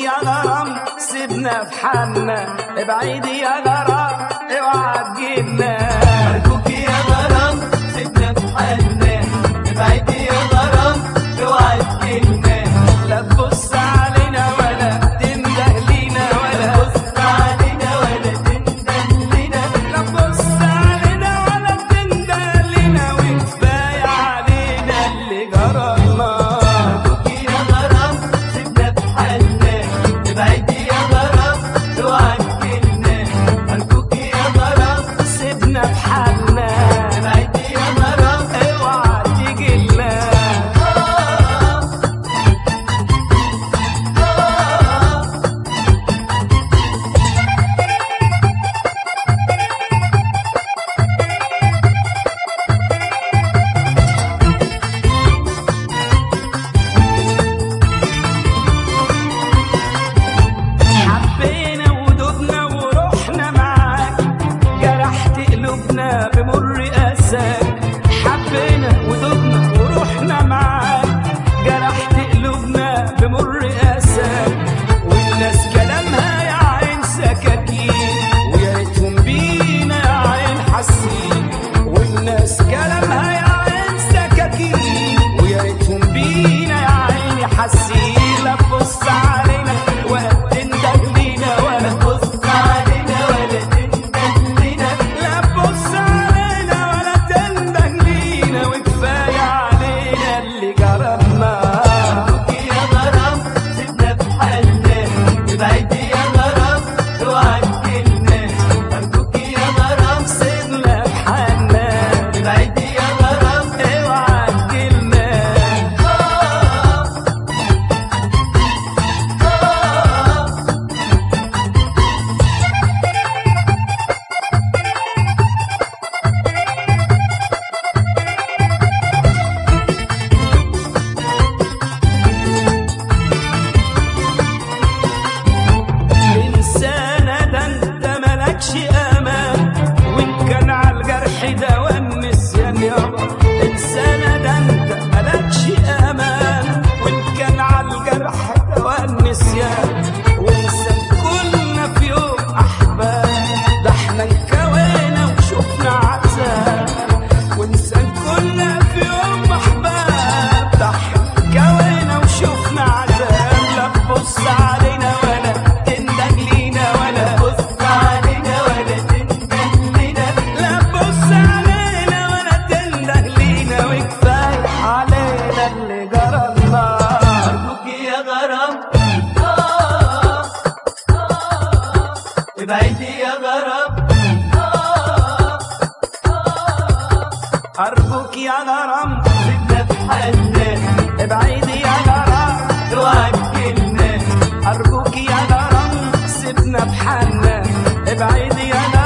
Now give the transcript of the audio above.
يا غرام سيبنا في حالنا ابعد يا غرام اوعى تجيبنا أرجوك يا غرام سيبنا في حالنا ابعد يا غرام اوعى تجيلنا لا تبص علينا ولا تنده لينا ولا بص علينا ولا تندم لنا لا تبص علينا ولا تنده لينا وكفايه علينا اللي جرالنا أرجوك يا غرام سيبنا في حالنا ابعد يا غرام اوعى تجيلنا أرجوك يا غرام سيبنا في حالنا ابعد يا غرام اوعى تجيلنا حبينا ودودنا ورحنا معاك جرحت قلوبنا بمر اساك حبينا ودودنا ورحنا معاك جرحت قلوبنا بمر اساك والناس كلامها يا عين سكاكين ويا ريتهم بينا يا عين حاسين والناس كلامها يا عين سكاكين ويا ريتهم بينا يا عيني حاسين لا تبص علينا ولا تندم لينا ولا بص علينا ولا تندم لنا لا تبص علينا ولا تندم لينا وكفايه علينا اللي جربنا أرجوك يا غرام سيبنا في حالنا ابعد يا غرام اوعى تجيلنا أرجوك يا غرام سيبنا في حالنا ابعد يا غرام اوعى تجيلنا إنسانة ده أنت ملكش أمان وإن كان على الجرح ده والنسيان يابا إنسانة ده أنت ملكش أمان وإن كان على الجرح ده والنسيان وإنسان كلنا في يوم أحباب ده إحنا انكوينا وشفنا عذاب وإنسان كلنا في يوم أحباب ده إحنا انكوينا وشفنا عذاب لا تبص علينا ولا تندم لينا ولا بص علينا ولا تندم لنا لا تبص علينا ولا تنده لينا وكفايه علينا اللي جرالنا أرجوك يا غرام آه، آه، ابعد يا غرام آه، ارجوك يا غرام سيبنا في حالنا ابعد يا غرام اوعى تجيلنا ارجوك يا غرام سيبنا بحالنا ابعد يا غرام